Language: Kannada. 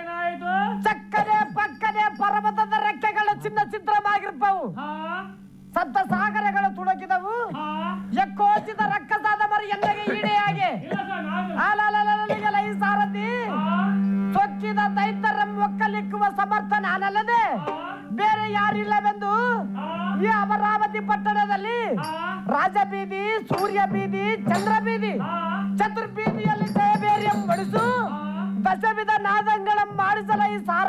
ಏನಾಯ್ತು ಚಕ್ಕನೆ ಪಕ್ಕನೆ ಪರ್ವತದ ರೆಕ್ಕೆಗಳು ಚಿನ್ನ ಚಿತ್ರವಾಗಿರ್ಪವು ಹಾ ಸಪ್ತ ಸಾಗರಗಳು ತುಳುಕಿದವು ಹಾ ಎಕ್ಕೋಚಿತ ರಕ್ಕಸಾದ ಮರಿ ಎಲ್ಲಗೆ ಈಡೆಯಾಗೆ ಇಲ್ಲ ಸ್ವಾಮಿ ಆಯ್ತು. ಆಲಾಲಾಲಾಲಾಲಿಗೆಲ್ಲ ಈ ಸಾರಥಿ ಹಾ ಸೊಕ್ಕಿದ ದೈತ್ಯರಂ ಒಕ್ಕಲಿಕ್ಕುವ ಸಮರ್ಥ ನಾನಲ್ಲದೆ ಬೇರೆ ಯಾರಿಲ್ಲವೆಂದು ಹಾ ಈ ಅಮರಾವತಿ ಪಟ್ಟಣದಲ್ಲಿ ಹಾ ರಾಜಬೀದಿ ಸೂರ್ಯ ಬೀದಿ ಚಂದ್ರ ಬೀದಿ ಹಾ ಚತುರ್ಬೀದಿಯಲ್ಲಿ ಜಯಬೇರಿಯಂ ಬಡಿಸು ದಶವಿಧ ನಾದಂಗಳಂ ಮಾಡಿಸಲ ಈ ಸಾರ